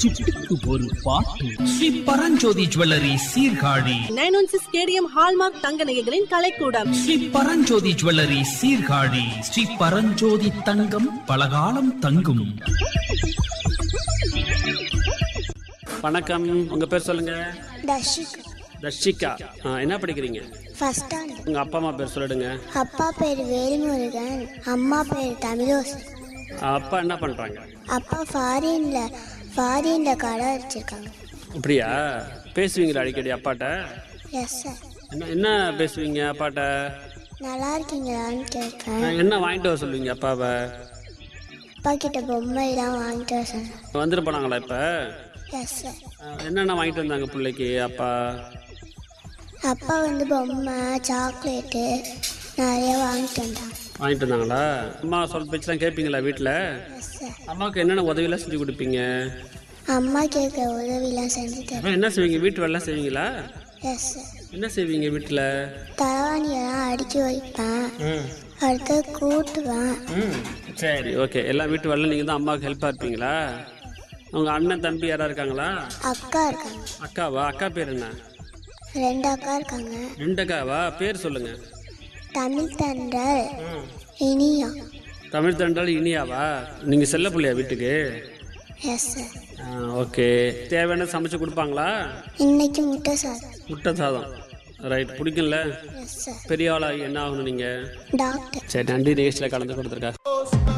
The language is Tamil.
சிட்டுக்கு ஒரு பாட்டு Sri Paranjothi jewellery Sirkazhi nine one six KDM hallmark தங்க நகைகளின் கலைக்கூடம் ஸ்ரீ பரஞ்சோதி ஜுவல்லரி சீர்காழி ஸ்ரீ பரஞ்சோதி தங்கம் பலகாலம் தங்கும் வணக்கம் உங்க பேர் சொல்லுங்க தர்ஷிக் தர்ஷிகா ஆ, என்ன படிக்கிறீங்க ஃபர்ஸ்ட் ஸ்டாண்டர்ட் உங்க அப்பா அம்மா பேர் சொல்லிடுங்க அப்பா பேர் வேல்முருகன் அம்மா பேர் தமிழோஸ் அப்பா என்ன பண்றாங்க அப்பா ஃபாரின்ல ஃபாரின்ல கடை வச்சிருக்காங்க அப்படியா பேசுவீங்களா அடிக்கடி அப்பாட்ட எஸ் சார் என்ன என்ன பேசுவீங்க அப்பாட்ட நல்லா இருக்கீங்களான்னு கேட்பேன் ஆ, என்ன வாங்கிட்டு வர சொல்லுவீங்க அப்பாவை அப்பா கிட்ட பொம்மைலாம் வாங்கிட்டு வர சொன்னேன் வந்துட்டு போனாங்களா இப்ப எஸ் சார் ஆ, என்னென்ன வாங்கிட்டு வந்தாங்க பிள்ளைக்கு அப்பா அப்பா வந்து பொம்மை சாக்லேட்டு நிறைய வாங்கிட்டு வந்தாங்க வாங்கிட்டு வந்தாங்களா அம்மா சொல் பேச்சுலாம் கேட்பீங்களா வீட்டில் எஸ் சார் அம்மாவுக்கு என்னென்ன உதவியெல்லாம் செஞ்சு கொடுப்பீங்க அம்மா கேட்குற உதவிலாம் செஞ்சு தரேன் அப்புறம் என்ன செய்வீங்க வீட்டு வேலைலாம் செய்வீங்களா எஸ் சார் என்ன செய்வீங்க வீட்டில் தலவாணியெல்லாம் அடுக்கி வைப்பேன் அடுத்து கூட்டுவேன் ம் சரி ஓகே எல்லா வீட்டு வேலை நீங்கள் தான் அம்மாவுக்கு ஹெல்ப்பாக இருப்பீங்களா உங்கள் அண்ணன் தம்பி யாராவது இருக்காங்களா அக்கா இருக்காங்க அக்காவா அக்கா பேர் என்ன ரெண்டு அக்கா இருக்காங்க ரெண்டு அக்காவா பேர் சொல்லுங்க தமிழ் தண்டல் இனியா தமிழ் தண்டால் இனியாவா நீங்கள் செல்ல பிள்ளையா வீட்டுக்கு எஸ் சார் ஆ, ஓகே தேவையான சமைச்சு கொடுப்பாங்களா இன்னைக்கு முட்டை சாதம் முட்டை சாதம் ரைட் பிடிக்கும்ல எஸ் சார் பெரிய ஆளாகி என்ன ஆகணும் நீங்கள் டாக்டர் சரி நன்றி நிகழ்ச்சியில் கலந்து கொடுத்துருக்கா